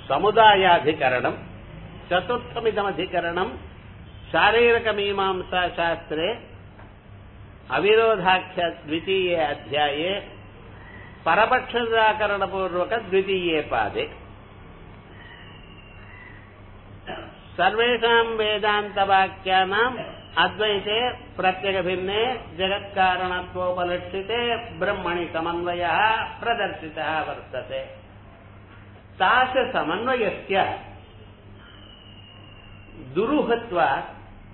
समुदायाधिकरणम् चतुर्थमिदमधिकरणम् शारीरकमीमांसाशास्त्रे अविरोधाख्य द्वितीये अध्याये परपक्षनिराकरणपूर्वकद्वितीये पादे सर्वेषाम् वेदान्तवाक्यानाम् अद्वैते प्रत्यगभिन्ने जगत्कारणत्वोपलक्षिते ब्रह्मणि समन्वयः प्रदर्शितः वर्तते तादृशसमन्वयस्य दुरूहत्वात्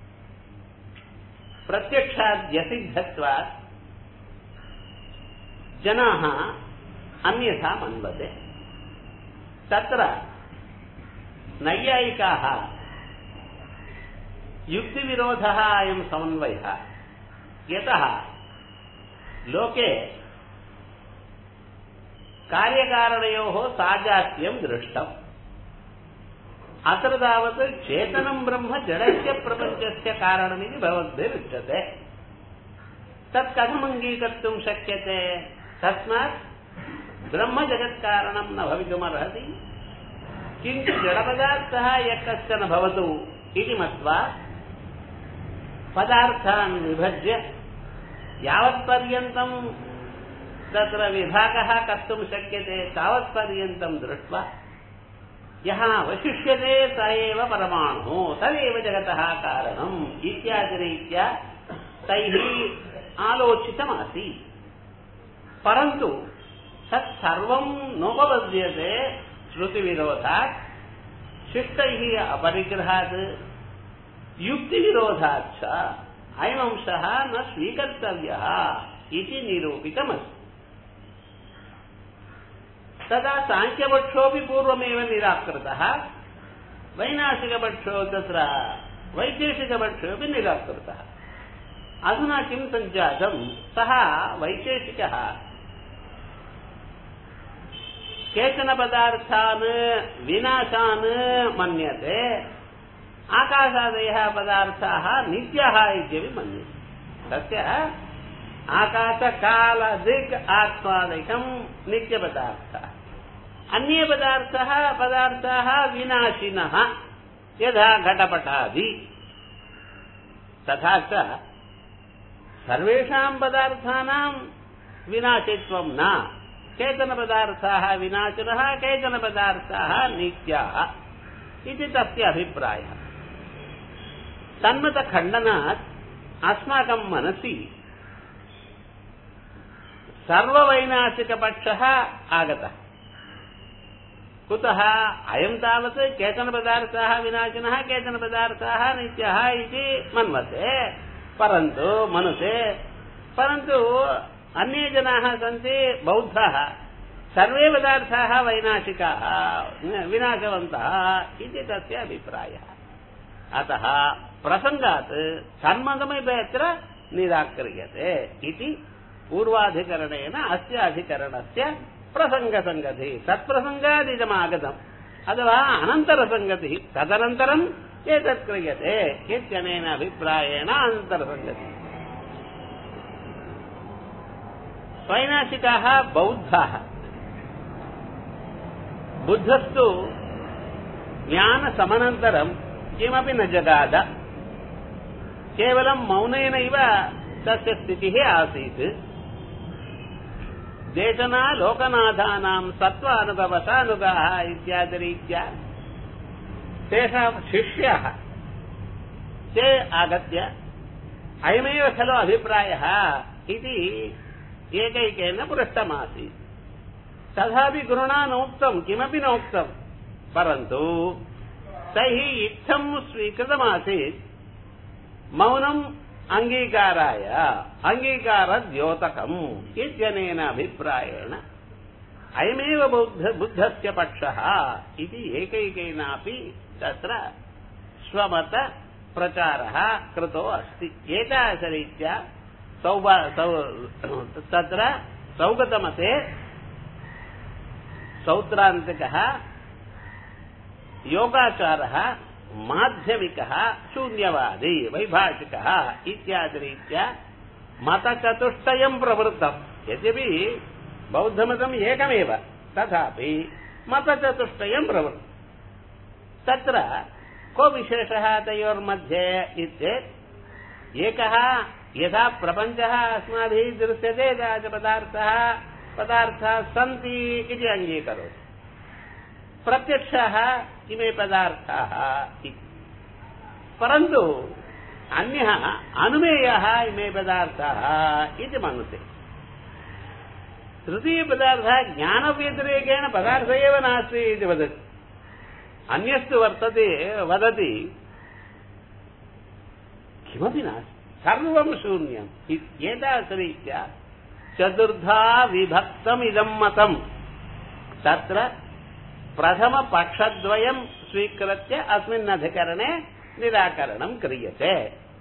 प्रत्यक्षाद्यसिद्धत्वात् जनाः अन्यथा मन्वते तत्र नैयायिकाः युक्तिविरोधः अयम् समन्वयः यतः लोके कार्यकारणयोः साजात्यम् दृष्टम् अत्र तावत् चेतनम् ब्रह्म जडस्य प्रपञ्चस्य कारणमिति भवद्भिरुच्यते तत् कथम् अङ्गीकर्तुम् शक्यते तस्मात् ब्रह्म जगत्कारणम् न भवितुमर्हति किन्तु जडपदार्थः यः कश्चन भवतु इति मत्वा पदार्थान् विभज्य यावत्पर्यन्तम् तत्र विभागः कर्तुम् शक्यते तावत्पर्यन्तम् दृष्ट्वा यः अवशिष्यते स एव परमाणुः तदेव जगतः कारणम् इत्यादिरीत्या तैः आलोचितमासीत् परन्तु तत् सर्वम् नोपपद्यते श्रुतिविरोधात् शिष्टैः अपरिग्रहात् युक्तिविरोधात् च अयमंशः न स्वीकर्तव्यः इति निरूपितमस्ति तदा साङ्ख्यपक्षोऽपि पूर्वमेव निराकृतः वैनाशिकपक्षो तत्र वैशेषिकपक्षोऽपि निराकृतः अधुना किं सञ्जातं सः वैशेषिकः केचन पदार्थान् विनाशान् मन्यते आकाशादयः पदार्थाः नित्याः इत्यपि मन्यते तस्य आकाशकालदिक् आत्मादिकम् नित्यपदार्थः अन्ये पदार्थः पदार्थाः विनाशिनः यथा घटपटादि तथा च सर्वेषाम् पदार्थानाम् विनाशित्वम् न केचन पदार्थाः विनाशिनः केचन पदार्थाः नित्याः इति तस्य अभिप्रायः तन्मतखण्डनात् अस्माकं मनसि सर्ववैनाशिकपक्षः आगतः कुतः अयं तावत् केचन पदार्थाः विनाशिनः केचन पदार्थाः नित्याः इति मन्वते परन्तु मनुते परन्तु अन्ये जनाः सन्ति बौद्धाः सर्वे पदार्थाः वैनाशिकाः विनाशवन्तः इति तस्य अभिप्रायः अतः प्रसङ्गात् सन्मतमेव अत्र निराक्रियते इति पूर्वाधिकरणेन अस्य अधिकरणस्य प्रसङ्गसङ्गतिः तत्प्रसङ्गादिजमागतम् अथवा अनन्तरसङ्गतिः तदनन्तरम् एतत् क्रियते इत्यनेन अभिप्रायेण अनन्तरसङ्गतिः वैनाशिकाः बौद्धाः बुद्धस्तु ज्ञानसमनन्तरम् किमपि न जगाद केवलं मौनेनैव तस्य स्थितिः आसीत् देशना लोकनाथानां सत्त्वानुभवसानुगाः इत्यादिरीत्या तेषां शिष्याः ते आगत्य अयमेव खलु अभिप्रायः इति एकैकेन पृष्टमासीत् तथापि गुरुणा नोक्तम् किमपि नोक्तम् परन्तु तैः इत्थम् स्वीकृतमासीत् मौनम् अङ्गीकाराय अङ्गीकारद्योतकम् इत्यनेन अभिप्रायेण अयमेव बुद्ध बुद्धस्य पक्षः इति एकैकेनापि तत्र स्वमत प्रचारः कृतो अस्ति एतादृशरीत्या सौबा सौ तत्र सौगतमते सौत्रान्तिकः योगाचारः माध्यमिकः शून्यवादी वैभाषिकः इत्यादिरीत्या मतचतुष्टयम् प्रवृत्तम् यद्यपि बौद्धमतम् एकमेव तथापि मतचतुष्टयम् प्रवृत्तम् तत्र को विशेषः तयोर्मध्ये इत्येत् एकः यथा प्रपञ्चः अस्माभिः दृश्यते तथा च पदार्थः पदार्थाः सन्ति इति अङ्गीकरोति प्रत्यक्षः इमे पदार्थाः इति परन्तु अन्यः अनुमेयः इमे पदार्थाः इति मनुते तृतीयपदार्थः ज्ञानव्यतिरेकेण पदार्थ एव नास्ति इति वदति अन्यस्तु वर्तते वदति किमपि नास्ति सर्वं शून्यम् एतादृशरीत्या चतुर्धा विभक्तम् इदम् मतम् तत्र प्रथमपक्षद्वयम् स्वीकृत्य अस्मिन् अधिकरणे निराकरणम् क्रियते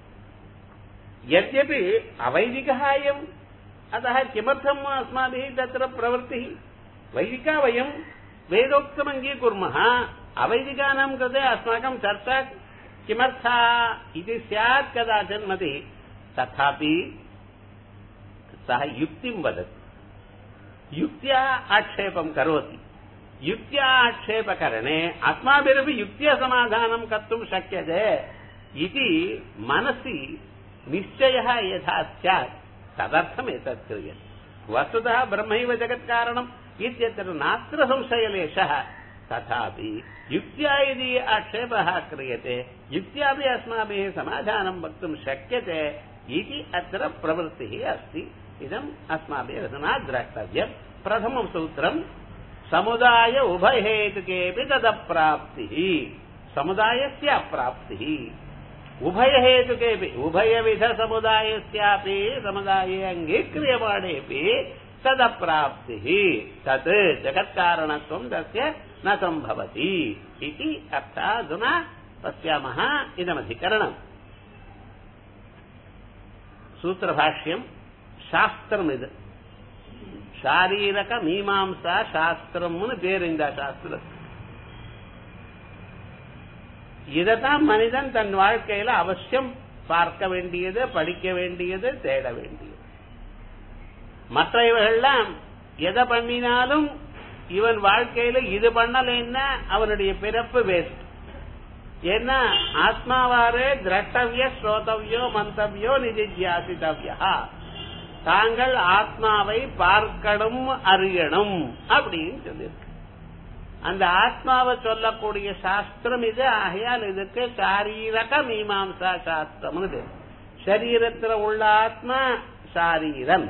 यद्यपि अवैदिकः अयम् अतः किमर्थम् अस्माभिः तत्र प्रवृत्तिः वैदिका वयम् वेदोक्तम् अङ्गीकुर्मः अवैदिकानाम् कृते अस्माकं चर्चा किमर्था इति स्यात् कदाचन मति तथापि सः युक्तिं वदति युक्त्या आक्षेपं करोति युक्त्या आक्षेपकरणे अस्माभिरपि युक्त्या समाधानं कर्तुं शक्यते इति मनसि निश्चयः यथा स्यात् तदर्थम् एतत् क्रियते वस्तुतः ब्रह्मैव जगत्कारणम् इत्यत्र नात्र संशयलेशः तथापि युक्त्या यदि आक्षेपः क्रियते युक्त्यापि अस्माभिः समाधानं वक्तुं शक्यते इति अत्र प्रवृत्तिः अस्ति इदम् अस्माभिः अधुना द्रष्टव्यम् प्रथमं सूत्रम् समुदाय उभयहेतुकेऽपि तदप्राप्तिः समुदायस्य अप्राप्तिः उभयहेतुकेऽपि उभयविधसमुदायस्यापि समुदाये अङ्गीक्रियमाणेऽपि तदप्राप्तिः तत् जगत्कारणत्वं तस्य न सम्भवति इति अर्थः अधुना पश्यामः इदमधिकरणम् सूत्रभाष्यम् शास्त्रमिद சாரீரக மீமாம்சா சாஸ்திரம்னு பேர் இந்த சாஸ்திரத்துக்கு இதைத்தான் மனிதன் தன் வாழ்க்கையில அவசியம் பார்க்க வேண்டியது படிக்க வேண்டியது தேட வேண்டியது மற்ற இவர்கள்லாம் எதை பண்ணினாலும் இவன் வாழ்க்கையில இது பண்ணலைன்னா அவனுடைய பிறப்பு வேஸ்ட் ஏன்னா ஆத்மாவாரே திரட்டவிய ஸ்ரோதவியோ மந்தவியோ நிதித்தியாசித்தவியா தாங்கள் ஆத்மாவை பார்க்கணும் அறியணும் அப்படின்னு சொல்லியிருக்கு அந்த ஆத்மாவை சொல்லக்கூடிய சாஸ்திரம் இது ஆகையால் இதுக்கு சாரீரக மீமாம்சா சாஸ்திரம் பேர் சரீரத்தில் உள்ள ஆத்மா சாரீரன்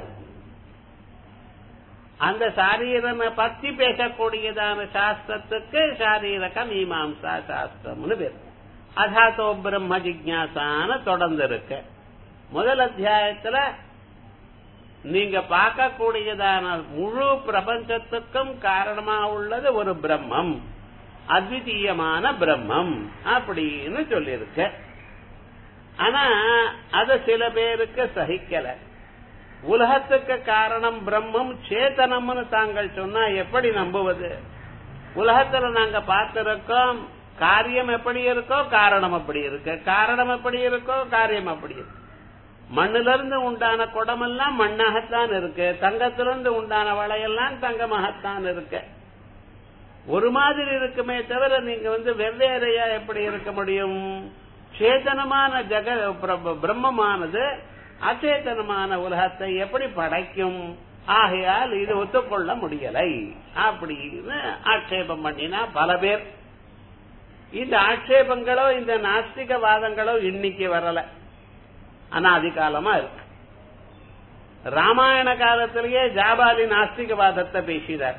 அந்த சாரீரனை பத்தி பேசக்கூடியதான சாஸ்திரத்துக்கு சாரீரக மீமாம்சா சாஸ்திரம்னு பேர் அதாத்தோ பிரம்ம ஜிக்யாசான தொடர்ந்து இருக்கு முதல் அத்தியாயத்துல நீங்க பார்க்கக்கூடியதான முழு பிரபஞ்சத்துக்கும் காரணமா உள்ளது ஒரு பிரம்மம் அத்விதீயமான பிரம்மம் அப்படின்னு சொல்லியிருக்க ஆனா அத சில பேருக்கு சகிக்கல உலகத்துக்கு காரணம் பிரம்மம் சேத்தனம்னு தாங்கள் சொன்னா எப்படி நம்புவது உலகத்துல நாங்க பார்த்திருக்கோம் காரியம் எப்படி இருக்கோ காரணம் அப்படி இருக்கு காரணம் எப்படி இருக்கோ காரியம் அப்படி இருக்கு மண்ணிலிருந்து உண்டான குடமெல்லாம் மண்ணாகத்தான் இருக்கு தங்கத்திலிருந்து உண்டான வளையெல்லாம் தங்கமாகத்தான் இருக்கு ஒரு மாதிரி இருக்குமே தவிர நீங்க வந்து வெவ்வேறையா எப்படி இருக்க முடியும் சேதனமான ஜெக பிரம்மமானது அச்சேதனமான உலகத்தை எப்படி படைக்கும் ஆகையால் இது ஒத்துக்கொள்ள முடியலை அப்படின்னு ஆட்சேபம் பண்ணினா பல பேர் இந்த ஆட்சேபங்களோ இந்த நாஸ்திகவாதங்களோ இன்னைக்கு வரல அனாதி காலமா இருக்கு ராமாயண காலத்திலேயே ஜாபாலி நாஸ்திகவாதத்தை பேசினார்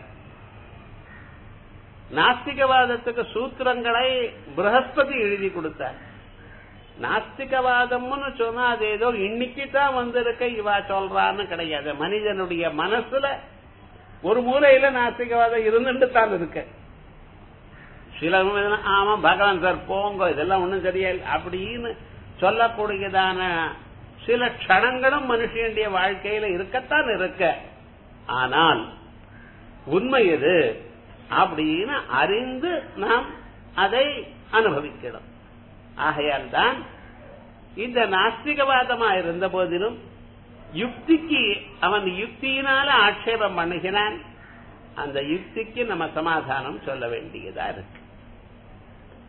நாஸ்திகவாதத்துக்கு சூத்திரங்களை பிரகஸ்பதி எழுதி கொடுத்தார் நாஸ்திகவாதம்னு சொன்னா அது ஏதோ இன்னைக்கு தான் வந்திருக்க இவா சொல்றான்னு கிடையாது மனிதனுடைய மனசுல ஒரு மூலையில நாஸ்திகவாதம் இருந்துட்டு தான் இருக்கு சில ஆமா பகவான் சார் போங்க இதெல்லாம் ஒண்ணும் சரியா அப்படின்னு சொல்லக்கூடியதான சில க்ஷணங்களும் மனுஷனுடைய வாழ்க்கையில இருக்கத்தான் இருக்க ஆனால் உண்மை எது அப்படின்னு அறிந்து நாம் அதை அனுபவிக்கணும் ஆகையால் தான் இந்த நாஸ்திகவாதமா இருந்த போதிலும் யுக்திக்கு அவன் யுக்தியினால ஆட்சேபம் பண்ணுகிறான் அந்த யுக்திக்கு நம்ம சமாதானம் சொல்ல வேண்டியதா இருக்கு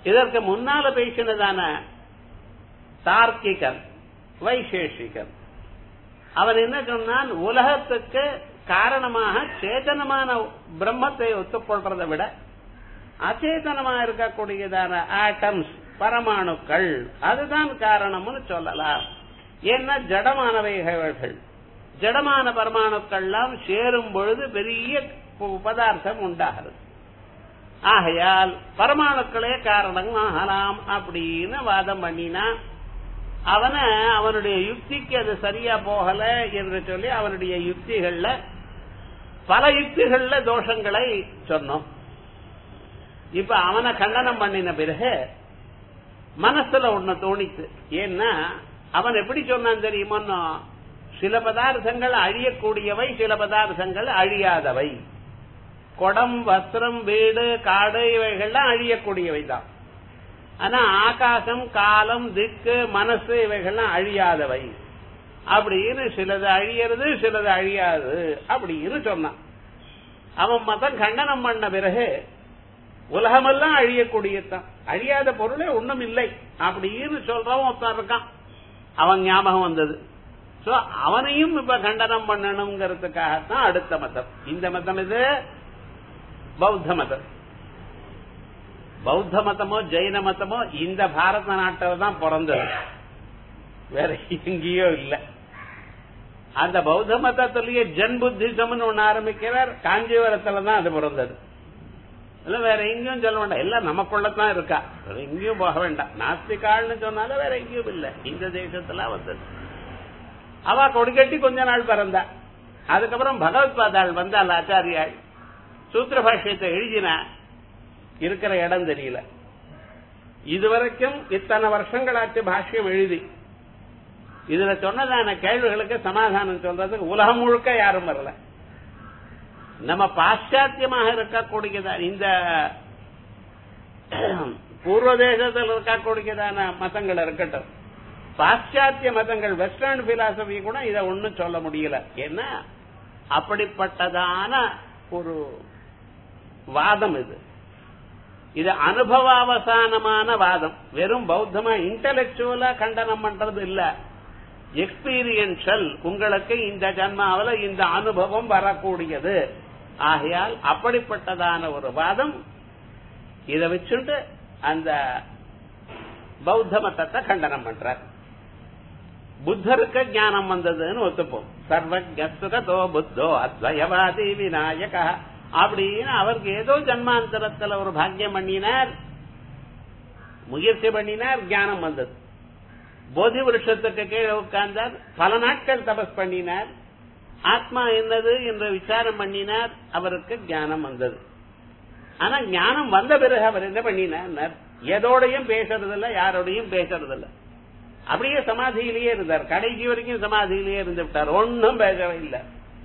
இதற்கு முன்னால பேசினதான தார்க்கிகன் வைசேஷிகன் அவன் என்ன சொன்னான் உலகத்துக்கு காரணமாக சேதனமான பிரம்மத்தை ஒத்துக்கொள்றதை விட அச்சேதனமா இருக்கக்கூடியதான ஆட்டம்ஸ் பரமாணுக்கள் அதுதான் காரணம்னு சொல்லலாம் ஏன்னா ஜடமானவைகள் ஜடமான பரமாணுக்கள்லாம் சேரும் பொழுது பெரிய பதார்த்தம் உண்டாகிறது ஆகையால் பரமாணுக்களே காரணம் ஆகலாம் அப்படின்னு வாதம் பண்ணினா அவனை அவனுடைய யுக்திக்கு அது சரியா போகல என்று சொல்லி அவனுடைய யுக்திகள்ல பல யுக்திகள்ல தோஷங்களை சொன்னோம் இப்ப அவனை கண்டனம் பண்ணின பிறகு மனசுல ஒண்ணு தோணித்து ஏன்னா அவன் எப்படி சொன்னான் தெரியுமோ சில பதார்த்தங்கள் அழியக்கூடியவை சில பதார்த்தங்கள் அழியாதவை குடம் வஸ்திரம் வீடு காடு இவைகள்லாம் அழியக்கூடியவை தான் ஆனா ஆகாசம் காலம் திக்கு மனசு இவைகள்லாம் அழியாதவை அப்படின்னு சிலது அழியறது சிலது அழியாது அப்படின்னு சொன்னான் அவன் மதம் கண்டனம் பண்ண பிறகு உலகமெல்லாம் அழியக்கூடியதான் அழியாத பொருளே ஒண்ணும் இல்லை அப்படின்னு சொல்றவன் ஒருத்தன் இருக்கான் அவன் ஞாபகம் வந்தது சோ அவனையும் இப்ப கண்டனம் பண்ணணுங்கிறதுக்காகத்தான் அடுத்த மதம் இந்த மதம் இது பௌத்த மதம் பௌத்த மதமோ ஜெயின மதமோ இந்த பாரத நாட்டில் தான் பிறந்தது வேற எங்கேயோ இல்ல அந்த பௌத்த மதத்திலேயே ஜன் புத்திசம்னு ஒண்ணு ஆரம்பிக்கிறார் காஞ்சிபுரத்துல தான் அது பிறந்தது இல்ல வேற எங்கேயும் சொல்ல வேண்டாம் எல்லாம் நமக்குள்ளதான் இருக்கா வேற எங்கேயும் போக வேண்டாம் நாஸ்திகால்னு சொன்னாலும் வேற எங்கேயும் இல்ல இந்த தேசத்துல வந்தது அவ கொடிக்கட்டி கொஞ்ச நாள் பிறந்தா அதுக்கப்புறம் பகவத் பாதாள் வந்தாள் ஆச்சாரியாள் சூத்திர பாஷ்யத்தை எழுதினா இருக்கிற இடம் தெரியல இதுவரைக்கும் இத்தனை வருஷங்களாச்சு பாஷ்யம் எழுதி இதுல சொன்னதான கேள்விகளுக்கு சமாதானம் சொல்றதுக்கு உலகம் முழுக்க யாரும் வரல நம்ம பாশ্চাத்தியமாக இருக்கக்கூடியதா இந்த பூர்வ தேசத்தில் இருக்கக்கூடியதான மதங்கள் இருக்கட்டும் பாশ্চাத்திய மதங்கள் வெஸ்டர்ன் பிலாசபி கூட இதை ஒன்னும் சொல்ல முடியல ஏன்னா அப்படிப்பட்டதான ஒரு வாதம் இது இது அனுபவாவசானமான வாதம் வெறும் பௌத்தமா இன்டலெக்சுவலா கண்டனம் பண்றது இல்ல எக்ஸ்பீரியன்ஷியல் உங்களுக்கு இந்த ஜன்மாவில இந்த அனுபவம் வரக்கூடியது ஆகையால் அப்படிப்பட்டதான ஒரு வாதம் இதை வச்சுட்டு அந்த பௌத்த மதத்தை கண்டனம் பண்றார் புத்தருக்கு ஞானம் வந்ததுன்னு ஒத்துப்போம் சர்வஜசுகதோ புத்தோ அத்வயவாதி விநாயக அப்படின்னு அவருக்கு ஏதோ ஜன்மாந்தரத்துல ஒரு பாக்கியம் பண்ணினார் முயற்சி பண்ணினார் ஞானம் வந்தது போதி விருஷத்துக்கு கீழே உட்கார்ந்தார் பல நாட்கள் தபஸ் பண்ணினார் ஆத்மா என்னது என்று விசாரம் பண்ணினார் அவருக்கு ஞானம் வந்தது ஆனா ஞானம் வந்த பிறகு அவர் என்ன பண்ணினார் எதோடையும் பேசுறதில்ல யாரோடையும் பேசுறதில்ல அப்படியே சமாதியிலேயே இருந்தார் கடைசி வரைக்கும் சமாதியிலேயே இருந்து விட்டார் ஒன்னும் பேசவே இல்லை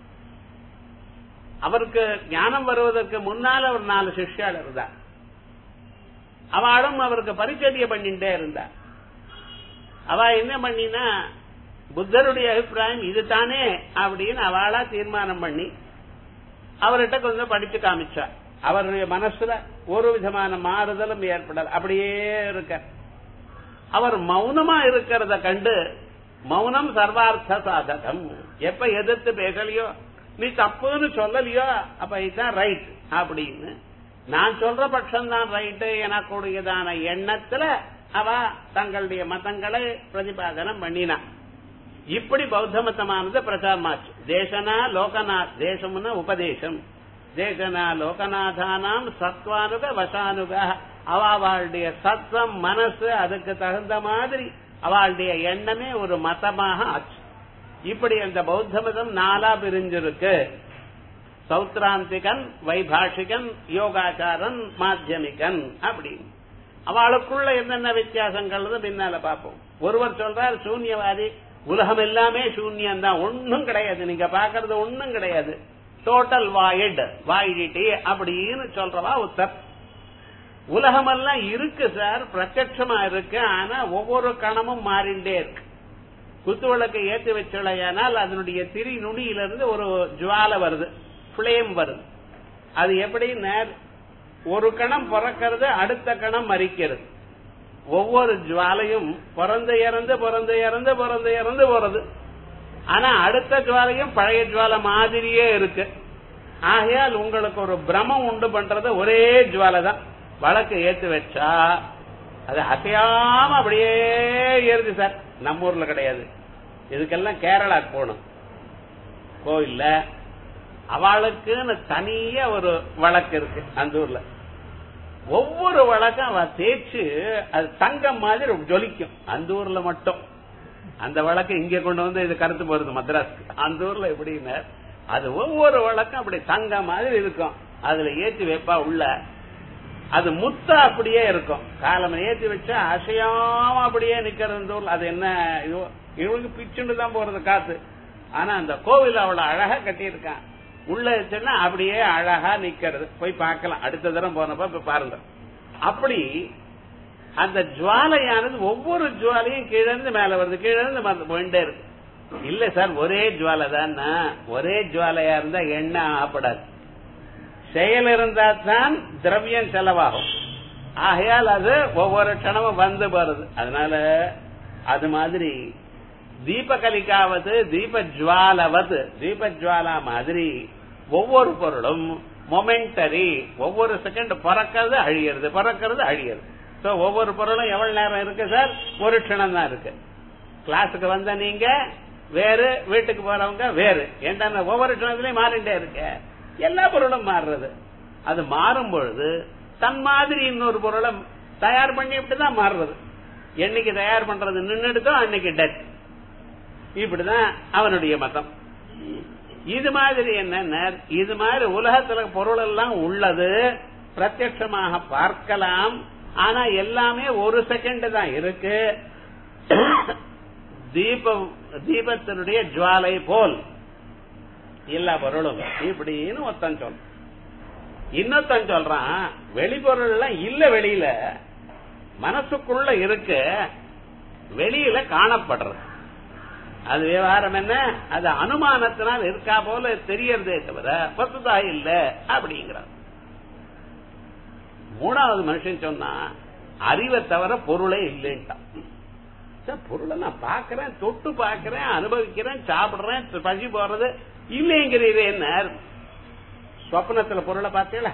அவருக்கு ஞானம் வருவதற்கு முன்னால ஒரு நாலு சிஷ்யாள் இருந்தார் அவளும் அவருக்கு பரிச்சரிய பண்ணிட்டே இருந்தார் அவ என்ன பண்ணினா புத்தருடைய அபிப்பிராயம் இதுதானே அப்படின்னு அவளா தீர்மானம் பண்ணி அவர்கிட்ட கொஞ்சம் படிச்சு காமிச்சா அவருடைய மனசுல ஒரு விதமான மாறுதலும் ஏற்படல அப்படியே இருக்க அவர் மௌனமா இருக்கிறத கண்டு மௌனம் சர்வார்த்த சாதகம் எப்ப எதிர்த்து பேசலையோ நீ தப்புன்னு சொல்லலையோ அப்ப இதுதான் ரைட் அப்படின்னு நான் சொல்ற பட்சம் தான் ரைட்டு எனக்குடையதான எண்ணத்துல அவ தங்களுடைய மதங்களை பிரதிபாதனம் பண்ணினா இப்படி பௌத்த மதமானது பிரச்சாரமாச்சு தேசனா லோகநாத் தேசம்னா உபதேசம் தேசனா லோகநாதானாம் சத்வானுக வசானுக அவளுடைய சத்தம் மனசு அதுக்கு தகுந்த மாதிரி அவளுடைய எண்ணமே ஒரு மதமாக ஆச்சு இப்படி அந்த பௌத்த மதம் நாலா பிரிஞ்சிருக்கு சௌத்ராந்திகன் வைபாஷிகன் யோகாச்சாரன் மாத்தியமிகன் அப்படின்னு அவளுக்குள்ள என்னென்ன வித்தியாசங்கள் பின்னால பார்ப்போம் ஒருவர் சொல்றார் சூன்யவாதி உலகம் எல்லாமே சூன்யம் தான் ஒன்னும் கிடையாது நீங்க பாக்குறது ஒன்னும் கிடையாது டோட்டல் வாய்ட் வாயிடிட்டி அப்படின்னு சொல்றவா உத்தர் உலகமெல்லாம் இருக்கு சார் பிரத்யட்சமா இருக்கு ஆனா ஒவ்வொரு கணமும் மாறிண்டே இருக்கு குத்து விளக்கை ஏற்றி வச்சலையானால் அதனுடைய திரி நுனியிலிருந்து ஒரு ஜுவால வருது பிளேம் வருது அது எப்படி நேர் ஒரு கணம் பிறக்கிறது அடுத்த கணம் மறிக்கிறது ஒவ்வொரு ஜுவாலையும் பிறந்து இறந்து பிறந்து இறந்து பிறந்து இறந்து போறது ஆனா அடுத்த ஜுவாலையும் பழைய ஜுவாலை மாதிரியே இருக்கு ஆகையால் உங்களுக்கு ஒரு பிரமம் உண்டு பண்றது ஒரே ஜுவாலை தான் வழக்கு ஏத்து வச்சா அது அசையாம அப்படியே ஏறுது சார் நம்ம ஊர்ல கிடையாது இதுக்கெல்லாம் கேரளாக்கு போகணும் கோயில்ல அவளுக்குன்னு தனியா ஒரு வழக்கு இருக்கு அந்த ஊர்ல ஒவ்வொரு வழக்கம் அவ தேய்ச்சு அது தங்கம் மாதிரி ஜொலிக்கும் அந்த ஊர்ல மட்டும் அந்த வழக்கு இங்க கொண்டு வந்து இது கருத்து போறது மദ്രാஸ்க்கு அந்த ஊர்ல எப்படின்னா அது ஒவ்வொரு வழக்கம் அப்படி தங்க மாதிரி இருக்கும் அதுல ஏற்றி வைப்பா உள்ள அது முத்த அப்படியே இருக்கும் காலம் ஏற்றி வச்சா அசையாம அப்படியே நிக்கிறது இந்த ஊர்ல அது என்ன இது இவனுக்கு பிச்சுண்டு தான் போறது காத்து ஆனா அந்த கோவில் அவ்வளவு அழகா கட்டியிருக்கான் உள்ள வச்சுன்னா அப்படியே அழகா நிக்கிறது போய் பார்க்கலாம் அடுத்த தரம் போனப்ப போய் பாருங்க அப்படி அந்த ஜுவாலையானது ஒவ்வொரு ஜுவாலையும் கீழே இருந்து மேல வருது கீழே இருந்து மறந்து போயிட்டே இருக்கு இல்ல சார் ஒரே ஜுவாலை தான் ஒரே ஜுவாலையா இருந்தா எண்ணெய் ஆப்படாது செயல் இருந்தா தான் திரவியம் செலவாகும் ஆகையால் அது ஒவ்வொரு க்ஷணமும் வந்து வருது அதனால அது மாதிரி தீபகலிக்காவது தீப ஜுவாலவது தீப ஜுவாலா மாதிரி ஒவ்வொரு பொருளும் மொமெண்டரி ஒவ்வொரு செகண்ட் பறக்கிறது அழியிறது பறக்கிறது அழியிறது சோ ஒவ்வொரு பொருளும் எவ்வளவு நேரம் இருக்கு சார் ஒரு க்ஷணம் தான் இருக்கு கிளாஸுக்கு வந்த நீங்க வேறு வீட்டுக்கு போறவங்க வேறு ஏன்டா ஒவ்வொரு க்ஷணத்திலயும் மாறிட்டே இருக்க எல்லா பொருளும் மாறுறது அது மாறும் பொழுது தன் மாதிரி இன்னொரு பொருளை தயார் பண்ணி இப்படிதான் மாறுறது என்னைக்கு தயார் பண்றது நின்றுடுதோ அன்னைக்கு டெத் இப்படிதான் அவனுடைய மதம் இது மாதிரி என்ன இது மாதிரி உலகத்துல பொருள் எல்லாம் உள்ளது பிரத்யட்சமாக பார்க்கலாம் ஆனா எல்லாமே ஒரு செகண்ட் தான் இருக்கு தீபம் தீபத்தினுடைய ஜுவாலை போல் எல்லா பொருளும் இப்படின்னு ஒருத்தன் சொல்ற இன்னொருத்தன் சொல்றான் வெளிப்பொருள் எல்லாம் இல்ல வெளியில மனசுக்குள்ள இருக்கு வெளியில காணப்படுறது அது விவகாரம் என்ன அது அனுமானத்தினால் இருக்கா போல தெரியறதே தவிர பசுதா இல்ல அப்படிங்கிறார் மூணாவது மனுஷன் சொன்னா அறிவை தவிர பொருளே இல்லைன்ட்டான் பொருளை நான் பாக்குறேன் தொட்டு பாக்குறேன் அனுபவிக்கிறேன் சாப்பிடுறேன் பசி போறது இல்லைங்கிறீரே என்ன சொப்னத்துல பொருளை பார்த்தீங்களா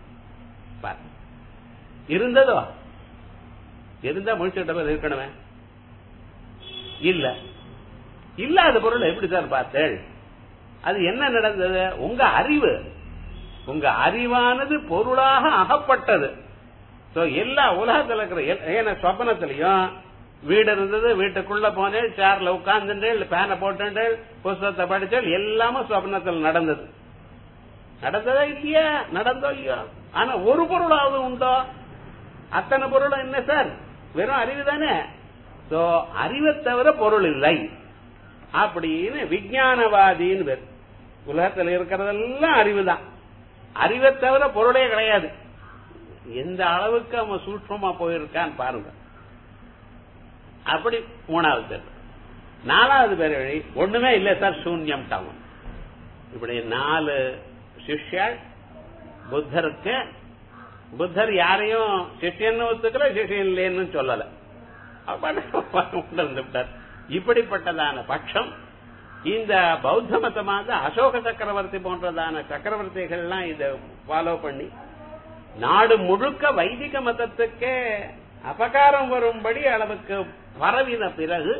இருந்ததோ இருந்தா முடிச்சுட்ட இருக்கணுமே இல்ல இல்லாத பொருள் எப்படி சார் பார்த்தேள் அது என்ன நடந்தது உங்க அறிவு உங்க அறிவானது பொருளாக அகப்பட்டது எல்லா உலகத்துல இருக்கிற ஏன்னா சொப்பனத்திலையும் வீடு இருந்தது வீட்டுக்குள்ள போனேன் சேர்ல உட்கார்ந்துட்டேன் பேனை போட்டேன் புஸ்தகத்தை படிச்சேன் எல்லாமும் சொப்னத்தில் நடந்தது நடந்ததா இல்லையா நடந்தோ இல்லையோ ஆனா ஒரு பொருளாவது உண்டோ அத்தனை பொருளும் என்ன சார் வெறும் அறிவு தானே சோ அறிவை தவிர பொருள் இல்லை அப்படின்னு விஜயானவாதின்னு பேர் உலகத்தில் இருக்கிறதெல்லாம் அறிவு தான் அறிவை தவிர பொருளே கிடையாது எந்த அளவுக்கு அவன் சூட்சமா போயிருக்கான்னு பாருங்க அப்படி மூணாவது பேர் நாலாவது பேர் வழி ஒண்ணுமே இல்ல சார் சூன்யம் டவுன் இப்படி நாலு சிஷ்யாள் புத்தருக்கு புத்தர் யாரையும் சிஷ்யன்னு ஒத்துக்கல சிஷ்யன் இல்லைன்னு சொல்லல உணர்ந்துவிட்டார் இப்படிப்பட்டதான பட்சம் இந்த பௌத்த மதமாக அசோக சக்கரவர்த்தி போன்றதான சக்கரவர்த்திகள்லாம் இத ஃபாலோ பண்ணி நாடு முழுக்க வைதிக மதத்துக்கே அபகாரம் வரும்படி அளவுக்கு பரவின பிறகு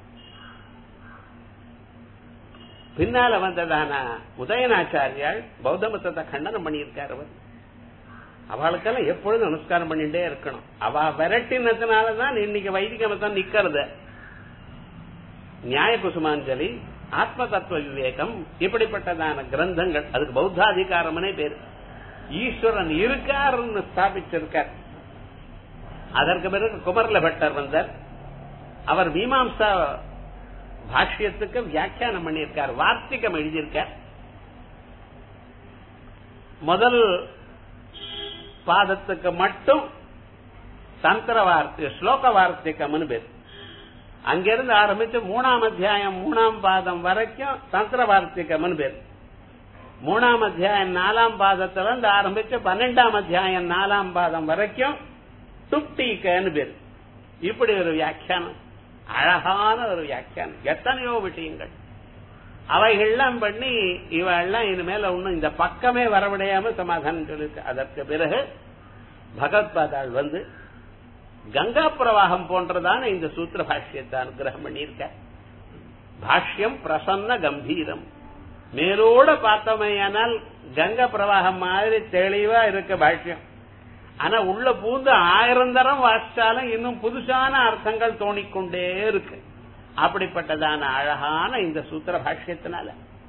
பின்னால வந்ததான உதயநாச்சாரியால் பௌத்த மதத்தை கண்டனம் பண்ணியிருக்கார் அவர் அவளுக்கெல்லாம் எப்பொழுதும் நமஸ்காரம் பண்ணிட்டே இருக்கணும் அவ விரட்டினதுனாலதான் இன்னைக்கு வைதிக மதம் நிக்கிறது நியாய குசுமாஞ்சலி ஆத்ம தத்துவ விவேகம் இப்படிப்பட்டதான கிரந்தங்கள் அதுக்கு பௌத்தாதிகாரம்னே பேரு ஈஸ்வரன் இருக்காருன்னு ஸ்தாபிச்சிருக்கார் அதற்கு பிறகு குமர்ல பட்டர் வந்தார் அவர் மீமாம்சா பாஷ்யத்துக்கு வியாக்கியானம் பண்ணியிருக்கார் வார்த்திகம் எழுதியிருக்கார் முதல் பாதத்துக்கு மட்டும் தந்திர வார்த்தை ஸ்லோக வார்த்திகம்னு பேர் அங்கிருந்து ஆரம்பிச்சு மூணாம் அத்தியாயம் மூணாம் பாதம் வரைக்கும் தந்திர வார்த்திகம்னு பேர் மூணாம் அத்தியாயம் நாலாம் பாதத்துல இருந்து ஆரம்பிச்சு பன்னெண்டாம் அத்தியாயம் நாலாம் பாதம் வரைக்கும் துப்டீக்கன்னு பேர் இப்படி ஒரு வியாக்கியானம் அழகான ஒரு வியாக்கியானம் எத்தனையோ விஷயங்கள் அவைகள்லாம் பண்ணி இவெல்லாம் இனிமேல ஒண்ணும் இந்த பக்கமே வரவிடையாம சமாதானம் சொல்லிருக்கு அதற்கு பிறகு பகவத்பாதாள் வந்து கங்கா பிரவாகம் போன்றதான இந்த சூத்திர பாஷ்யத்தை அனுகிரகம் பண்ணியிருக்க பாஷ்யம் பிரசன்ன கம்பீரம் மேலோட பார்த்தோமையானால் கங்கா பிரவாகம் மாதிரி தெளிவா இருக்க பாஷ்யம் ஆனா உள்ள பூந்து ஆயிரம் தரம் வாசிச்சாலும் இன்னும் புதுசான அர்த்தங்கள் தோணிக்கொண்டே இருக்கு அப்படிப்பட்டதான அழகான இந்த சூத்திர பாஷ்யத்தினால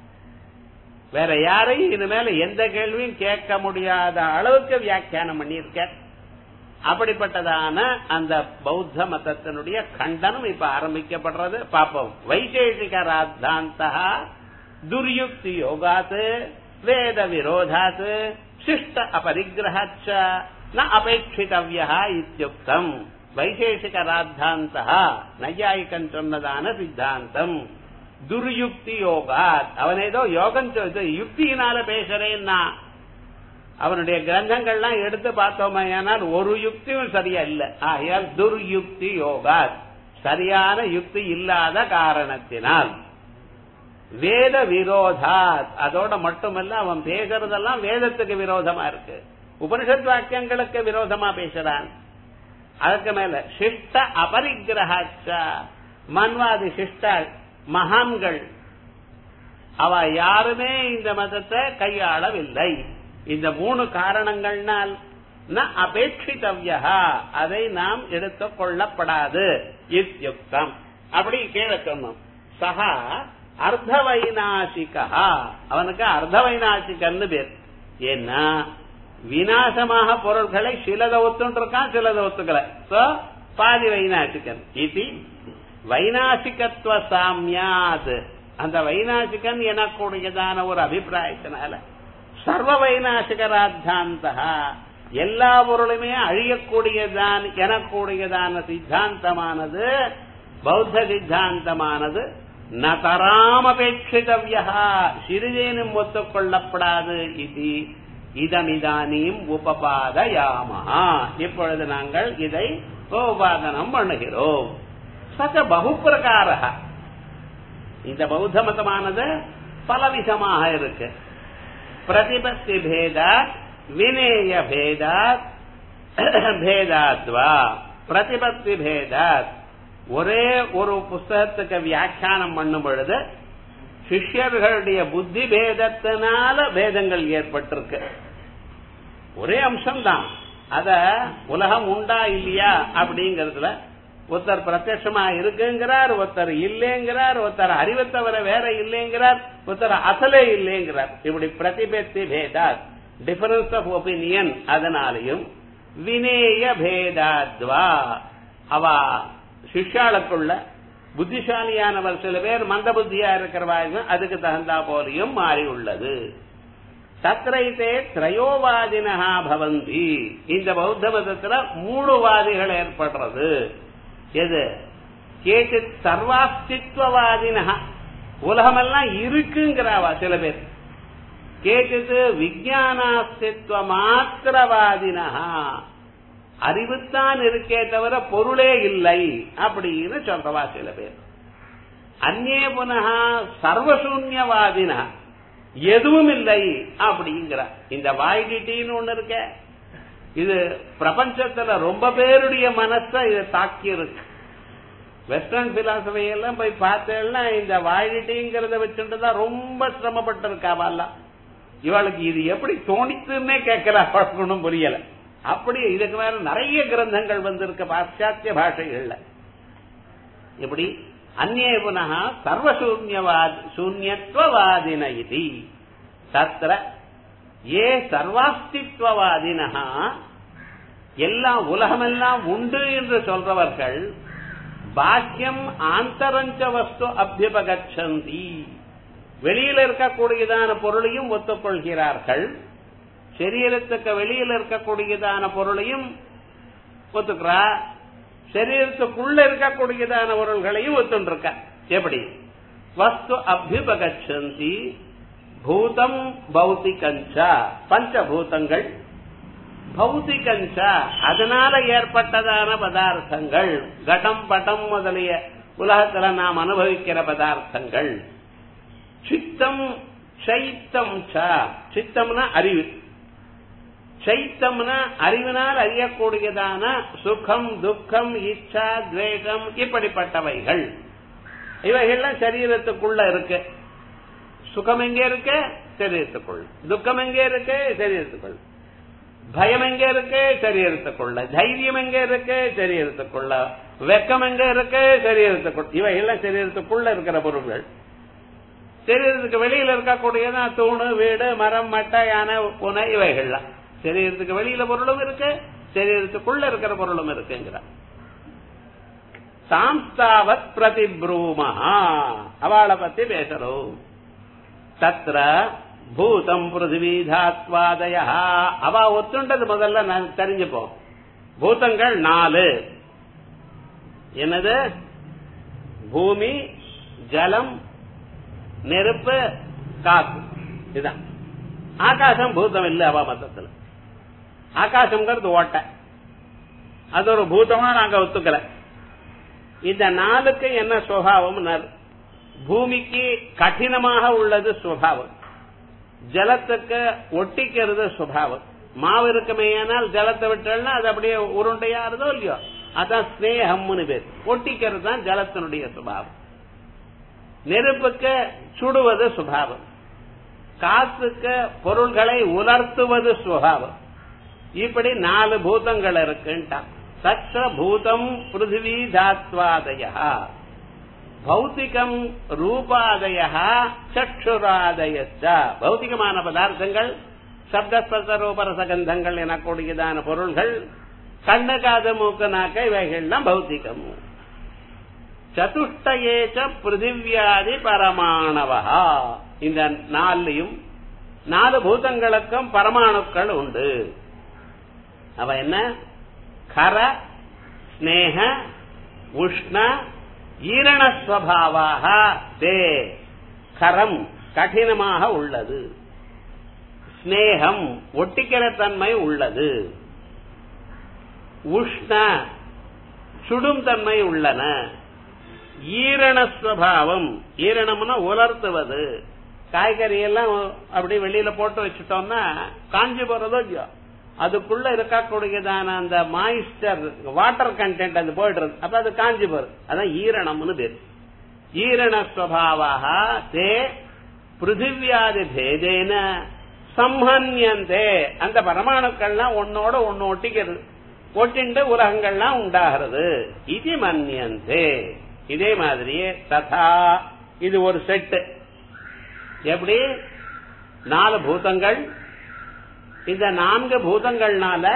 வேற யாரையும் இனிமேல எந்த கேள்வியும் கேட்க முடியாத அளவுக்கு வியாக்கியானம் பண்ணியிருக்க அப்படிப்பட்டதான அந்த பௌத்த மதத்தினுடைய கண்டனம் இப்ப ஆரம்பிக்கப்படுறது பாப்போம் வைசேஷிக ராத்தாந்தா துர்யுக்தி யோகாத் வேத விரோதாத் சிஷ்ட அபரிகிரகாச்ச ந அபேட்சித்தவியா இத்தியுக்தம் வைசேஷிக ராத்தாந்தா நையாயிக்கன் சொன்னதான சித்தாந்தம் துர்யுக்தி யோகாத் அவன் ஏதோ யோகம் யுக்தியினால பேசுறேன்னா அவனுடைய கிரந்தங்கள்லாம் எடுத்து பார்த்தோமையானால் ஒரு யுக்தியும் சரியா இல்ல ஆகையால் துர்யுக்தி யோகாத் சரியான யுக்தி இல்லாத காரணத்தினால் வேத விரோதாத் அதோட மட்டுமல்ல அவன் பேசுறதெல்லாம் வேதத்துக்கு விரோதமா இருக்கு உபனிஷத் வாக்கியங்களுக்கு விரோதமா பேசுறான் அதுக்கு மேல சிஷ்ட அபரிகிரகாச்ச மன்வாதி சிஷ்ட மகான்கள் அவ யாருமே இந்த மதத்தை கையாளவில்லை இந்த மூணு காரணங்கள்னால் ந அபேட்சித்தவ்யா அதை நாம் எடுத்துக் கொள்ளப்படாது இத்தியுக்தம் அப்படி கீழே சொன்னோம் சகா அர்த்த வைநாசிகா அவனுக்கு அர்த்த வைநாசிகன்னு பேர் ஏன்னா விநாசமாக பொருள்களை சிலத ஒத்துருக்கான் சிலத ஒத்துக்கல சோ பாதி வைநாசிகன் இது வைநாசிகத்துவ சாமியாத் அந்த வைநாசிகன் எனக்கூடியதான ஒரு அபிப்பிராயத்தினால சர்வ வைநாசிகராத்தாந்த எல்லா பொருளுமே அழியக்கூடியதான் எனக்கூடியதான சித்தாந்தமானது பௌத்த சித்தாந்தமானது நகராமபேட்சிதவியா சிறிதேனும் ஒத்துக்கொள்ளப்படாது இது இதமிதானியும் உபபாதயாமா இப்பொழுது நாங்கள் இதை உபாதனம் பண்ணுகிறோம் சக பகுப்பிரகார இந்த பௌத்த மதமானது பலவிதமாக இருக்கு பிரதிபத்தி பேதாத் வினேய பேதாத் பேதாத்வா பிரதிபத்தி பேதாத் ஒரே ஒரு புஸ்தகத்துக்கு வியாக்கியானம் பண்ணும் பொழுது சிஷ்யர்களுடைய புத்தி பேதத்தினால பேதங்கள் ஏற்பட்டிருக்கு ஒரே அம்சம்தான் அத உலகம் உண்டா இல்லையா அப்படிங்கறதுல ஒருத்தர் பிரத்யட்சமா இருக்குங்கிறார் ஒருத்தர் இல்லைங்கிறார் ஒருத்தர் அறிவை தவிர வேற இல்லைங்கிறார் ஒருத்தர் அசலே இல்லைங்கிறார் இப்படி பிரதிபத்தி பேதாத் டிஃபரன்ஸ் ஆஃப் ஒப்பீனியன் அதனாலையும் வினேய பேதாத்வா அவ சிஷ்யாளுக்குள்ள புத்திசாலியானவர் சில பேர் மந்த புத்தியா இருக்கிறவாங்க அதுக்கு தகுந்தா போலையும் மாறி உள்ளது தத்ரைத்தே திரயோவாதினா பவந்தி இந்த பௌத்த மதத்துல மூணு வாதிகள் ஏற்படுறது எது கேட்டு சர்வாஸ்தித்வவாதினா உலகமெல்லாம் இருக்குங்கிறாவா சில பேர் கேட்டது விஜயானாஸ்தித்வ மாத்திரவாதினா அறிவுத்தான் இருக்கே தவிர பொருளே இல்லை அப்படின்னு சொல்றவா சில பேர் அந்நே புனக சர்வசூன்யவாதினா எதுவும் இல்லை அப்படிங்கிற இந்த வாய்டிட்டின்னு ஒண்ணு இருக்க இது பிரபஞ்சத்துல ரொம்ப பேருடைய மனச இது தாக்கி இருக்கு வெஸ்டர்ன் பிலாசபி எல்லாம் போய் பார்த்தேன்னா இந்த வாய்டிட்டிங்கிறத வச்சுட்டு தான் ரொம்ப சிரமப்பட்டு இருக்காவெல்லாம் இவளுக்கு இது எப்படி தோணித்துன்னே கேட்கிறா பழக்கணும் புரியல அப்படி இதுக்கு மேல நிறைய கிரந்தங்கள் வந்திருக்க பாশ্চাத்திய பாஷைகள்ல இப்படி அந்நே புனக சர்வசூன்யவாத் சூன்யத்துவவாதின இது தத்திர ஏ சர்வாஸ்தித்வவாதினா எல்லாம் உலகமெல்லாம் உண்டு என்று சொல்றவர்கள் பாக்கியம் ஆந்தரஞ்ச வஸ்து அபியபகச்சந்தி வெளியில இருக்கக்கூடியதான பொருளையும் ஒத்துக்கொள்கிறார்கள் சரீரத்துக்கு வெளியில இருக்கக்கூடியதான பொருளையும் ஒத்துக்கிறா சரீரத்துக்குள்ள இருக்கக்கூடியதான பொருள்களையும் ஒத்துருக்க எப்படி வஸ்து அபியுபகச்சந்தி பூதம் பௌத்திகஞ்ச பஞ்சபூதங்கள் பௌத்திகஞ்ச அதனால ஏற்பட்டதான பதார்த்தங்கள் கடம் படம் முதலிய உலகத்துல நாம் அனுபவிக்கிற பதார்த்தங்கள் சித்தம் சைத்தம் ச சித்தம்னா அறிவு சைத்தம்னா அறிவினால் அறியக்கூடியதான சுகம் துக்கம் இச்சா துவேகம் இப்படிப்பட்டவைகள் இவைகள்லாம் சரீரத்துக்குள்ள இருக்கு சுகம் எங்க இருக்கு சரீரத்துக்குள்ள துக்கம் எங்க இருக்கு சரீரத்துக்குள்ள பயம் எங்க இருக்கு சரீரத்துக்குள்ள தைரியம் எங்க இருக்கு சரீரத்துக்குள்ள வெக்கம் எங்க இருக்கு சரீரத்துக்குள்ள இவைகள்லாம் சரீரத்துக்குள்ள இருக்கிற பொருள்கள் சரீரத்துக்கு வெளியில இருக்கக்கூடியதான் தூணு வீடு மரம் மட்டை யானை புனை இவைகள்லாம் சரீரத்துக்கு வெளியில பொருளும் இருக்கு சரீரத்துக்குள்ள இருக்கிற பொருளும் இருக்குங்கிறார் சாம்ஸ்தாவத் பிரதிப்ரூமஹா அவளை பத்தி பேசுறோம் தத்ர பூதம் பிருத்திவி தாத்வாதய அவ ஒத்துண்டது முதல்ல நான் தெரிஞ்சுப்போம் பூதங்கள் நாலு என்னது பூமி ஜலம் நெருப்பு காத்து இதுதான் ஆகாசம் பூதம் இல்ல அவ மதத்துல ஆகாசம்ங்கிறது ஓட்டை அது ஒரு பூதமா நாங்க ஒத்துக்கல இந்த நாளுக்கு என்ன சுவாவம் பூமிக்கு கடினமாக உள்ளது சுவாவம் ஜலத்துக்கு ஒட்டிக்கிறது சுபாவம் மாவு இருக்குமேயானால் ஜலத்தை விட்டா அது அப்படியே உருண்டையாருதோ இல்லையோ அதான் ஸ்னேகம்னு பேர் ஒட்டிக்கிறது தான் ஜலத்தினுடைய சுபாவம் நெருப்புக்கு சுடுவது சுபாவம் காத்துக்கு பொருள்களை உலர்த்துவது சுபாவம் இப்படி நாலு பூதங்கள் இருக்குன்ட்டான் தச்ச பூதம் பிருத்திவி தாத்வாதய பௌத்திகம் ரூபாதய சக்ஷுராதய பௌத்திகமான பதார்த்தங்கள் சப்தஸ்பர்ச ரூபரசகந்தங்கள் எனக்கூடியதான பொருள்கள் கண்ணு காது மூக்கு நாக்க இவைகள்லாம் பௌத்திகம் சதுஷ்டயேச்ச பிருத்திவியாதி பரமாணவா இந்த நாலையும் நாலு பூதங்களுக்கும் பரமாணுக்கள் உண்டு அவ என்ன கர ஸ்னேக உஷ்ண ஈரணஸ்வபாவாக தே கரம் கடினமாக உள்ளது ஸ்னேகம் ஒட்டிக்கிற தன்மை உள்ளது உஷ்ண சுடும் தன்மை உள்ளன ஈரணஸ்வபாவம் ஈரணம்னா உலர்த்துவது காய்கறி எல்லாம் அப்படி வெளியில போட்டு வச்சுட்டோம்னா காஞ்சி போறதோ இல்லையோ அதுக்குள்ள இருக்கக்கூடியதான அந்த மாயிஸ்டர் வாட்டர் கண்டென்ட் அது போயிடுறது அப்ப அது காஞ்சி போறது அதான் ஈரணம்னு பேரு ஈரண ஸ்வபாவாக தே பிருத்திவியாதி பேதேன சம்ஹன்யந்தே அந்த பரமாணுக்கள்லாம் ஒன்னோட ஒன்னு ஒட்டிக்கிறது ஒட்டிண்டு உலகங்கள்லாம் உண்டாகிறது இது மன்யந்தே இதே மாதிரியே ததா இது ஒரு செட்டு எப்படி நாலு பூதங்கள் இந்த நான்கு பூதங்கள்னால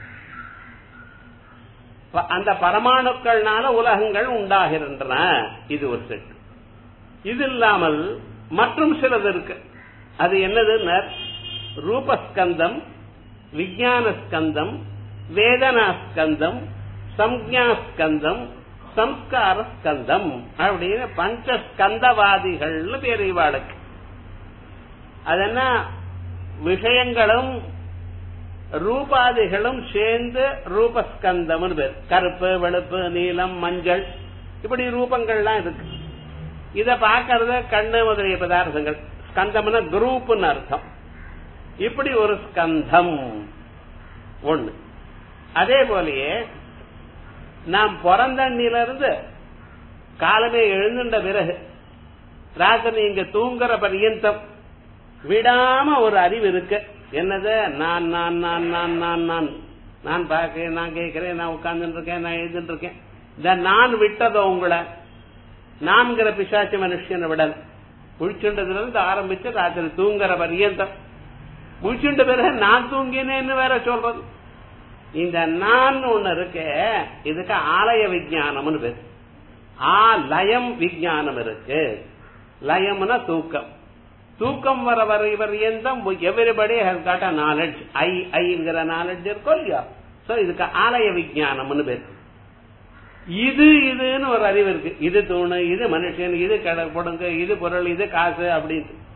அந்த பரமாணுக்கள்னால உலகங்கள் உண்டாகின்றன இது ஒரு செட் இது இல்லாமல் மற்றும் சிலது இருக்கு அது என்னதுன்னு ரூபஸ்கந்தம் விஜயானஸ்கந்தம் வேதனாஸ்கந்தம் சம்ஞாஸ்கந்தம் சம்ஸ்கார ஸ்கந்தம் அப்படின்னு பஞ்சஸ்கந்தவாதிகள்னு பேர் இவாளுக்கு அது என்ன விஷயங்களும் ரூபாதிகளும் சேர்ந்து ரூபஸ்கந்தம் பேர் கருப்பு வெளுப்பு நீலம் மஞ்சள் இப்படி ரூபங்கள்லாம் இருக்கு இத பாக்கிறது கண்ணு முதலிய பதார்த்தங்கள் ஸ்கந்தம்னா குரூப்னு அர்த்தம் இப்படி ஒரு ஸ்கந்தம் ஒண்ணு அதே போலயே நாம் பிறந்தண்ணிலிருந்து காலமே எழுந்துட்ட பிறகு ராத்திரி இங்க தூங்குற பர்யந்தம் விடாம ஒரு அறிவு இருக்கு என்னது நான் நான் நான் நான் நான் நான் நான் பார்க்கிறேன் நான் கேட்கிறேன் நான் உட்கார்ந்துட்டு இருக்கேன் நான் எழுதிட்டு இருக்கேன் இந்த நான் விட்டதோ உங்களை நான்கிற பிசாச்சி மனுஷனை விடல முழிச்சுண்டதுல இருந்து ஆரம்பிச்சு ராத்திரி தூங்குற பர்யந்தம் முழிச்சுண்ட பிறகு நான் தூங்கினேன்னு வேற சொல்றது இந்த நான் ஒண்ணு இருக்கு இதுக்கு ஆலய விஜயானம்னு பேரு ஆ லயம் விஜயானம் இருக்கு லயம்னா தூக்கம் தூக்கம் வர வர பர்யந்தம் everybody has got a knowledge I ஐங்கிற நாலேஜ் இருக்கோ இல்லையா சோ இதுக்கு ஆலய விஜயானம்னு பேரு இது இதுன்னு ஒரு அறிவு இருக்கு இது தூணு இது மனுஷன் இது கடை கொடுங்க இது பொருள் இது காசு அப்படின்னு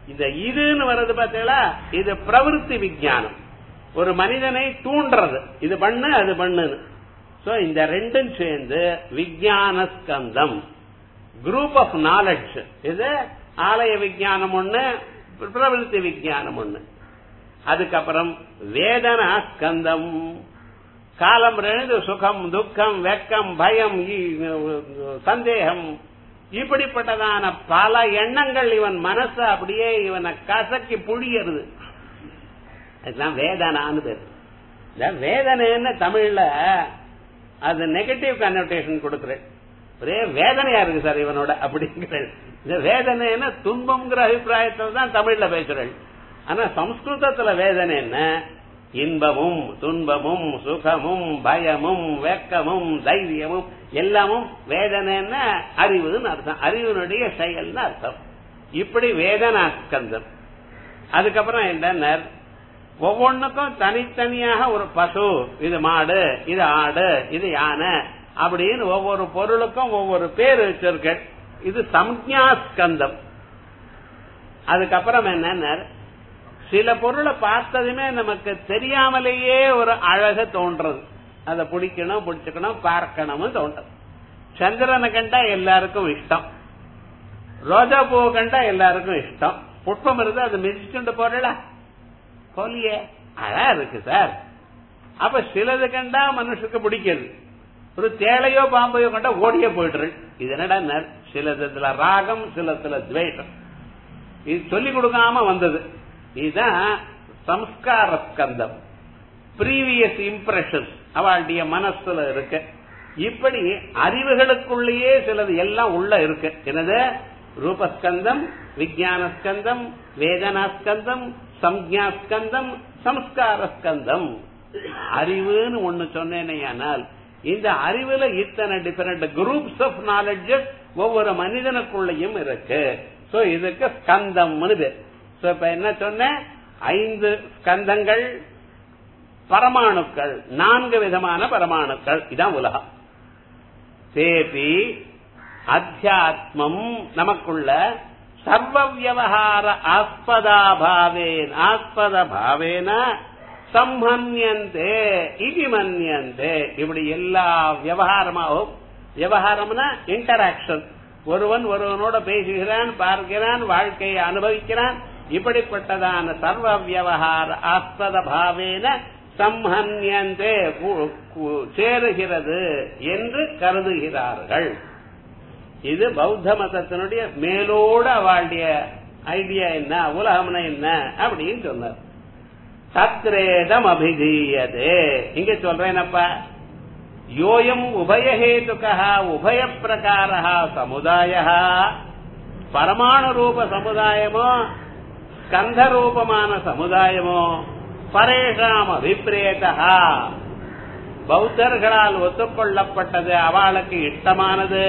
இந்த இதுன்னு வர்றது பார்த்தீங்களா இது பிரவருத்தி விஞ்ஞானம் ஒரு மனிதனை தூண்டுறது இது பண்ணு அது பண்ணுன்னு சோ இந்த ரெண்டும் சேர்ந்து விஞ்ஞான ஸ்கந்தம் குரூப் ஆஃப் நாலெட்ஜ் இது ஆலய விஞ்ஞானம் ஒண்ணு பிரவருத்தி விஞ்ஞானம் ஒண்ணு அதுக்கப்புறம் வேதனா ஸ்கந்தம் காலம் ரெண்டு சுகம் துக்கம் வெக்கம் பயம் சந்தேகம் இப்படிப்பட்டதான பல எண்ணங்கள் இவன் மனச அப்படியே இவனை கசக்கி புழியறது அதுதான் வேதனான்னு பேரு இந்த வேதனைன்னு தமிழ்ல அது நெகட்டிவ் கன்னோட்டேஷன் கொடுக்குறேன் ஒரே வேதனையா இருக்கு சார் இவனோட அப்படிங்கிற இந்த வேதனைன்னா துன்பம்ங்கிற அபிப்பிராயத்தில் தான் தமிழ்ல பேசுறேன் ஆனா சம்ஸ்கிருதத்துல வேதனை என்ன இன்பமும் துன்பமும் சுகமும் பயமும் வெக்கமும் தைரியமும் எல்லாமும் வேதனைன்னா அறிவுன்னு அர்த்தம் அறிவினுடைய செயல்னு அர்த்தம் இப்படி வேதனா ஸ்கந்தம் அதுக்கப்புறம் என்ன ஒவ்வொன்றுக்கும் தனித்தனியாக ஒரு பசு இது மாடு இது ஆடு இது யானை அப்படின்னு ஒவ்வொரு பொருளுக்கும் ஒவ்வொரு பேர் வச்சிருக்க இது சம்ஞா ஸ்கந்தம் அதுக்கப்புறம் என்ன சில பொருளை பார்த்ததுமே நமக்கு தெரியாமலேயே ஒரு அழகு தோன்றது அதை பிடிக்கணும் பிடிச்சுக்கணும் பார்க்கணும்னு தோன்றது சந்திரனை கண்டா எல்லாருக்கும் இஷ்டம் ரோஜா பூ கண்டா எல்லாருக்கும் இஷ்டம் புஷ்பம் இருந்தா அதை மிதிச்சுட்டு போறல போலியே அழகா இருக்கு சார் அப்ப சிலது கண்டா மனுஷனுக்கு பிடிக்கிறது ஒரு தேளையோ பாம்பையோ கண்டா ஓடியே போயிட்டு இது என்னடா சிலதுல ராகம் சிலத்துல துவேஷம் இது சொல்லிக் கொடுக்காம வந்தது இதுதான் சம்ஸ்கார ஸ்கந்தம் ப்ரீவியஸ் இம்ப்ரெஷன் அவளுடைய மனசுல இருக்கு இப்படி அறிவுகளுக்குள்ளேயே சிலது எல்லாம் உள்ள இருக்கு என்னது ரூபஸ்கந்தம் விஜயான ஸ்கந்தம் வேதனா ஸ்கந்தம் சம்ஜா ஸ்கந்தம் சம்ஸ்கார ஸ்கந்தம் அறிவுன்னு ஒண்ணு சொன்னேனையானால் இந்த அறிவுல இத்தனை டிஃபரெண்ட் குரூப்ஸ் ஆஃப் நாலேஜ் ஒவ்வொரு மனிதனுக்குள்ளேயும் இருக்கு சோ இதுக்கு ஸ்கந்தம்னு பேர் சோ இப்ப என்ன சொன்ன ஐந்து ஸ்கந்தங்கள் பரமாணுக்கள் நான்கு விதமான பரமாணுக்கள் இதான் உலகம் சேபி அத்தியாத்மம் நமக்குள்ள சர்வ வியவகார ஆஸ்பதாபாவேன் ஆஸ்பத பாவேன சம்மன்யந்தே இது மன்யந்தே இப்படி எல்லா விவகாரமாகவும் விவகாரம்னா இன்டராக்ஷன் ஒருவன் ஒருவனோட பேசுகிறான் பார்க்கிறான் வாழ்க்கையை அனுபவிக்கிறான் இப்படிப்பட்டதான சர்வ வியவகார ஆஸ்பத பாவேன சம்மன்யந்தே சேருகிறது என்று கருதுகிறார்கள் இது பௌத்த மதத்தினுடைய மேலோட அவளுடைய ஐடியா என்ன உலகம்னா என்ன அப்படின்னு சொன்னார் தத்ரேதம் அபிதீயதே இங்க சொல்றேனப்பா யோயம் உபயஹேதுகா உபய பிரகார சமுதாய பரமாணு ரூப சமுதாயமோ ஸ்கந்த ரூபமான சமுதாயமோ பரேஷாம் அபிப்பிரேதா பௌத்தர்களால் ஒத்துக்கொள்ளப்பட்டது அவளுக்கு இஷ்டமானது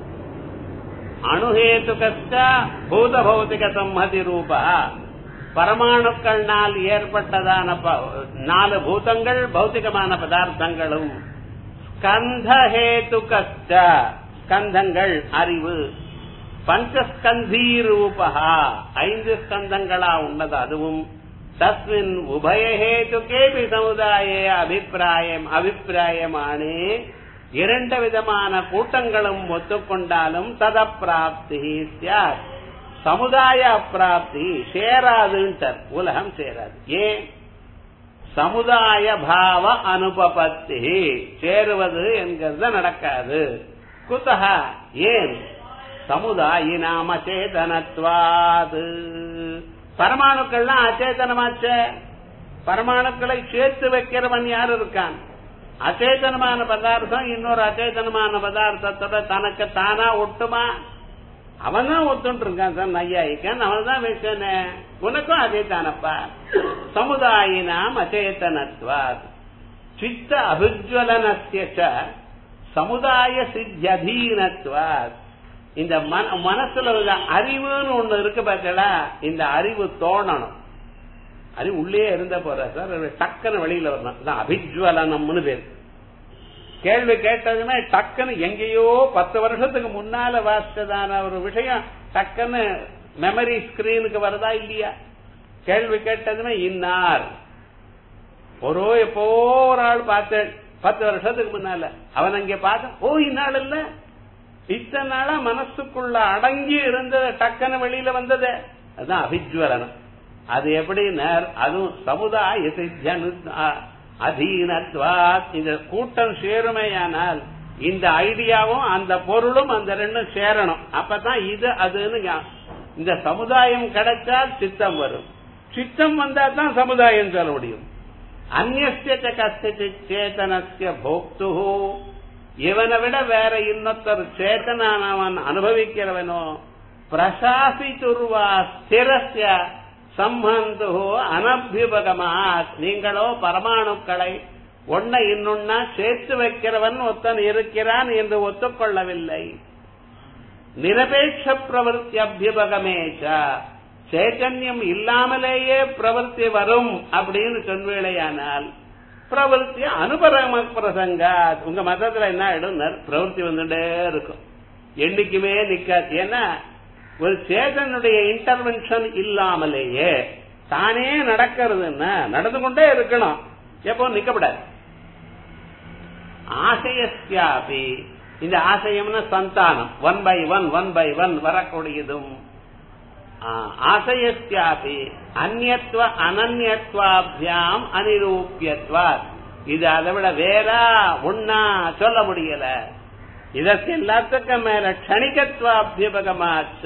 அணுஹேதுகஸ்ட பூத பௌத்திக சம்மதி ரூப பரமாணுக்கள்னால் ஏற்பட்டதான நாலு பூதங்கள் பௌத்திகமான பதார்த்தங்களும் ஸ்கந்தஹேதுகஸ்ட ஸ்கந்தங்கள் அறிவு பஞ்சஸ்கந்தீ ரூபா ஐந்து ஸ்கந்தங்களா உள்ளது அதுவும் தஸ்மின் உபயஹேதுகேபி சமுதாயே அபிப்பிராயம் அபிப்பிராயமானே இரண்டு விதமான கூட்டங்களும் ஒத்துக்கொண்டாலும் தத பிராப்தி சார் சமுதாய அப்பிராப்தி சேராதுன்ட்டார் உலகம் சேராது ஏன் சமுதாய பாவ அனுபபத்தி சேருவது என்கிறது நடக்காது குத்தகா ஏன் சமுதாயினாம சேதனத்வாது பரமாணுக்கள்லாம் அச்சேதனமாச்சே பரமாணுக்களை சேர்த்து வைக்கிறவன் யாரு இருக்கான் அச்சேதனமான பதார்த்தம் இன்னொரு அச்சேதனமான பதார்த்தத்தோட தனக்கு தானா ஒட்டுமா அவன் தான் ஒத்துட்டு இருக்கான் சார் நையாயிக்கான் அவன் தான் வச்சனே உனக்கும் அதே தானப்பா சமுதாயினாம் அச்சேதனத்வாத் சித்த அபிஜ்வலனஸ்ய சமுதாய சித்தியதீனத்வாத் இந்த மனசுல உள்ள அறிவுன்னு ஒண்ணு இருக்கு பார்த்தா இந்த அறிவு தோணணும் அறிவு உள்ளே இருந்த போற சார் டக்குன்னு வெளியில வரணும் அபிஜ்வலனம்னு பேர் கேள்வி கேட்டதுமே டக்குன்னு எங்கேயோ பத்து வருஷத்துக்கு முன்னால வாசிச்சதான ஒரு விஷயம் டக்குன்னு மெமரி ஸ்கிரீனுக்கு வருதா இல்லையா கேள்வி கேட்டதுமே இன்னார் ஒரு எப்போ ஒரு ஆள் பார்த்தேன் பத்து வருஷத்துக்கு முன்னால அவன் அங்க பார்த்த ஓ இந்நாள் இல்ல இத்தனை நாளா மனசுக்குள்ள அடங்கி இருந்தது டக்குன்னு வெளியில வந்தது அதுதான் அபிஜ்வலனம் அது எப்படி அதுவும் சமுதாய சித்தியனு அதீனத்வா இந்த கூட்டம் சேருமையானால் இந்த ஐடியாவும் அந்த பொருளும் அந்த ரெண்டும் சேரணும் அப்பதான் இது அதுன்னு இந்த சமுதாயம் கிடைச்சால் சித்தம் வரும் சித்தம் வந்தா தான் சமுதாயம் சொல்ல முடியும் அந்நிய கஸ்தி சேத்தனசிய போக்து இவனை விட வேற இன்னொருத்தர் சேத்தனானவன் அனுபவிக்கிறவனோ பிரசாசித்துருவா ஸ்திரஸ்ய சம்பந்து அனபியுபகமா நீங்களோ பரமாணுக்களை ஒன்ன இன்னொன்னா சேர்த்து வைக்கிறவன் ஒத்தன் இருக்கிறான் என்று ஒத்துக்கொள்ளவில்லை நிரபேட்ச பிரவருத்தி அபியுபகமேச்ச சைத்தன்யம் இல்லாமலேயே பிரவருத்தி வரும் அப்படின்னு சொல்வேளையானால் பிரவருத்தி அனுபரம பிரசங்கா உங்க மதத்துல என்ன ஆயிடும் பிரவருத்தி வந்துட்டே இருக்கும் என்னைக்குமே நிக்காது ஏன்னா ஒரு சேதனுடைய இன்டர்வென்ஷன் இல்லாமலேயே தானே நடக்கிறதுன்னா நடந்து கொண்டே இருக்கணும் எப்போ நிக்கப்படாது ஆசையஸ்யாபி இந்த ஆசையம்னா சந்தானம் one by one one by one வரக்கூடியதும் ஆசையஸ்யாபி அந்நியத்துவ அனன்யத்வாபியாம் அனிரூபியத்வா இது அதை விட வேறா ஒன்னா சொல்ல முடியல இதற்கு எல்லாத்துக்கும் மேல க்ஷணிகத்வாபியபகமாச்ச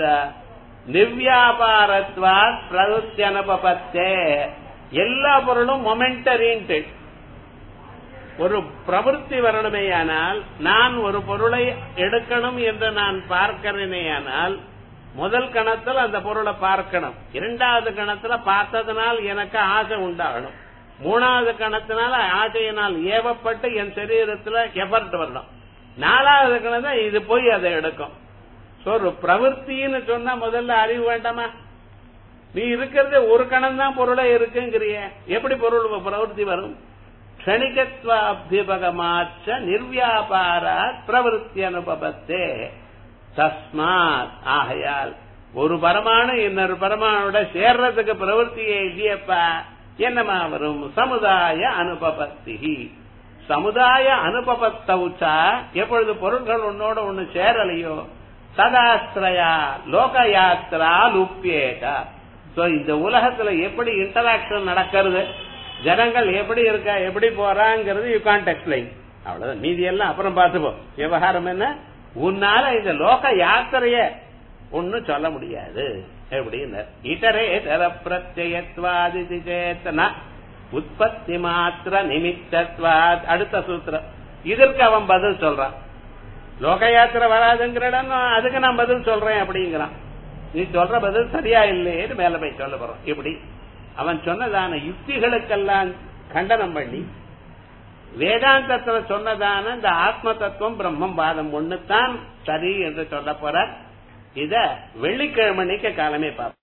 நிவ்யாபாரத்வா பிரவருத்தி அனுபவத்தே எல்லா பொருளும் மொமெண்டரின்ட்டு ஒரு பிரவருத்தி வரணுமேயானால் நான் ஒரு பொருளை எடுக்கணும் என்று நான் பார்க்கிறேனேயானால் முதல் கணத்துல அந்த பொருளை பார்க்கணும் இரண்டாவது கணத்துல பார்த்ததுனால் எனக்கு ஆசை உண்டாகணும் மூணாவது கணத்தினால ஆசையினால் ஏவப்பட்டு என் சரீரத்துல எஃபர்ட் வரணும் நாலாவது கணம் இது போய் அதை எடுக்கும் சோ ஒரு பிரவருத்தின்னு சொன்னா முதல்ல அறிவு வேண்டாமா நீ இருக்கிறது ஒரு கணம் தான் பொருளை இருக்குங்கிறிய எப்படி பொருள் பிரவருத்தி வரும் க்ஷணிகத்வாபியபகமாச்ச நிர்வியாபாரா பிரவருத்தி அனுபவத்தே தஸ்மாத் ஆகையால் ஒரு பரமானு இன்னொரு பரமானோட சேர்றதுக்கு பிரவருத்தியே இல்லையப்பா என்னமா வரும் சமுதாய அனுபவத்தி சமுதாய அனுபவத்தவுச்சா எப்பொழுது பொருட்கள் உன்னோட ஒண்ணு சேரலையோ சதாஸ்திரயா லோக யாத்திரா லுப்பியேதா சோ இந்த உலகத்துல எப்படி இன்டராக்ஷன் நடக்கிறது ஜனங்கள் எப்படி இருக்கா எப்படி போறாங்கிறது யூ கான்ட் எக்ஸ்பிளைன் அவ்வளவுதான் மீதி எல்லாம் அப்புறம் பார்த்துப்போம் விவகாரம் என்ன உன்னால இந்த லோக யாத்திரைய ஒன்னும் சொல்ல முடியாது எப்படின்னு இதரே தர பிரத்யத்வாதி சேத்தன உற்பத்தி மாத்திர நிமித்தத்வாத் அடுத்த சூத்திரம் இதற்கு அவன் பதில் சொல்றான் லோக யாத்திரை வராதுங்கிற இடம் அதுக்கு நான் பதில் சொல்றேன் அப்படிங்கிறான் நீ சொல்ற பதில் சரியா இல்லையேன்னு மேல போய் சொல்ல போறோம் இப்படி அவன் சொன்னதான யுக்திகளுக்கெல்லாம் கண்டனம் பண்ணி வேதாந்தத்துல சொன்னதான இந்த ஆத்ம தத்துவம் பிரம்மம் வாதம் ஒண்ணுதான் சரி என்று சொல்ல போற இத வெள்ளிக்கிழமைக்கு காலமே பார்ப்போம்